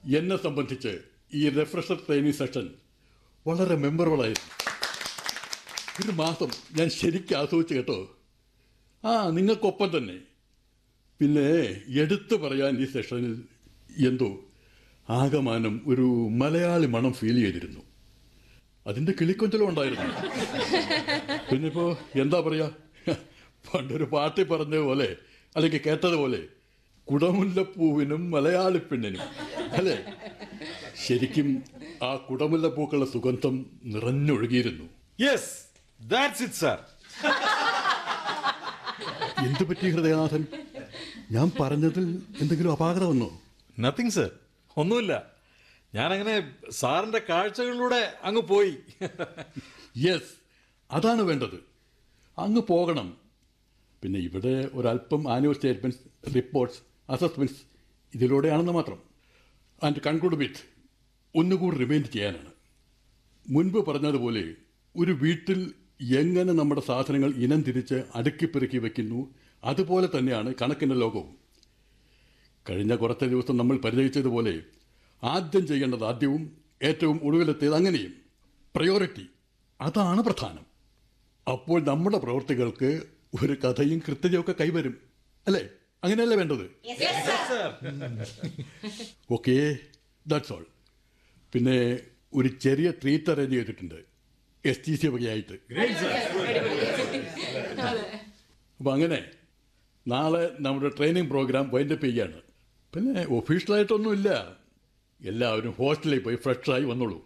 എന്നെ സംബന്ധിച്ച് ഈ റിഫ്രഷർ ട്രെയിനിങ് സെഷൻ വളരെ മെമ്മറബിളായിരുന്നു ഒരു മാസം ഞാൻ ശരിക്കും ആസ്വദിച്ചു കേട്ടോ ആ നിങ്ങൾക്കൊപ്പം തന്നെ പിന്നെ എടുത്തു പറയാൻ ഈ സെഷനിൽ എന്തോ ആകമാനം ഒരു മലയാളി മണം ഫീൽ ചെയ്തിരുന്നു അതിന്റെ കിളിക്കൊഞ്ചലും ഉണ്ടായിരുന്നു പിന്നെ ഇപ്പോ എന്താ പറയാ പണ്ടൊരു പാട്ടി പറഞ്ഞതുപോലെ അല്ലെങ്കിൽ കേട്ടതുപോലെ കുടമുല്ലപ്പൂവിനും മലയാളി പെണ്ണിനും അല്ലേ ശരിക്കും ആ കുടമുല്ലപ്പൂക്കളുടെ സുഗന്ധം നിറഞ്ഞൊഴുകിയിരുന്നു യെസ് ദാറ്റ്സ് ഇറ്റ് സാർ എന്തു പറ്റി ഹൃദയനാഥൻ ഞാൻ പറഞ്ഞതിൽ എന്തെങ്കിലും അപാകത വന്നോ നത്തിങ് സർ ഒന്നുമില്ല ഞാനങ്ങനെ സാറിന്റെ കാഴ്ചകളിലൂടെ അങ്ങ് പോയി യെസ് അതാണ് വേണ്ടത് അങ്ങ് പോകണം പിന്നെ ഇവിടെ ഒരല്പം ആനുവൽ സ്റ്റേറ്റ്മെന്റ്സ് റിപ്പോർട്ട്സ് അസസ്മെന്റ്സ് ഇതിലൂടെയാണെന്ന് മാത്രം ആൻഡ് കൺക്ലൂഡ് വിത്ത് ഒന്നുകൂടി റിമൈൻഡ് ചെയ്യാനാണ് മുൻപ് പറഞ്ഞതുപോലെ ഒരു വീട്ടിൽ എങ്ങനെ നമ്മുടെ സാധനങ്ങൾ ഇനം തിരിച്ച് അടുക്കി പെറുക്കി വെക്കുന്നു അതുപോലെ തന്നെയാണ് കണക്കിൻ്റെ ലോകവും കഴിഞ്ഞ കുറച്ച് ദിവസം നമ്മൾ പരിചയിച്ചതുപോലെ ആദ്യം ചെയ്യേണ്ടത് ആദ്യവും ഏറ്റവും ഒടുവിലെത്തിയത് അങ്ങനെയും പ്രയോറിറ്റി അതാണ് പ്രധാനം അപ്പോൾ നമ്മുടെ പ്രവൃത്തികൾക്ക് ഒരു കഥയും കൃത്യതയൊക്കെ കൈവരും അല്ലേ അങ്ങനെയല്ലേ വേണ്ടത് ഓക്കെ ദാറ്റ്സ് ഓൾ പിന്നെ ഒരു ചെറിയ ട്രീറ്റ് അറേഞ്ച് ചെയ്തിട്ടുണ്ട് എസ് ടി സി വകയായിട്ട് അപ്പം അങ്ങനെ നാളെ നമ്മുടെ ട്രെയിനിങ് പ്രോഗ്രാം വൈൻഡപ്പ് ചെയ്യാണ് പിന്നെ ഒഫീഷ്യലായിട്ടൊന്നുമില്ല എല്ലാവരും ഹോസ്റ്റലിൽ പോയി ഫ്രഷായി വന്നോളൂ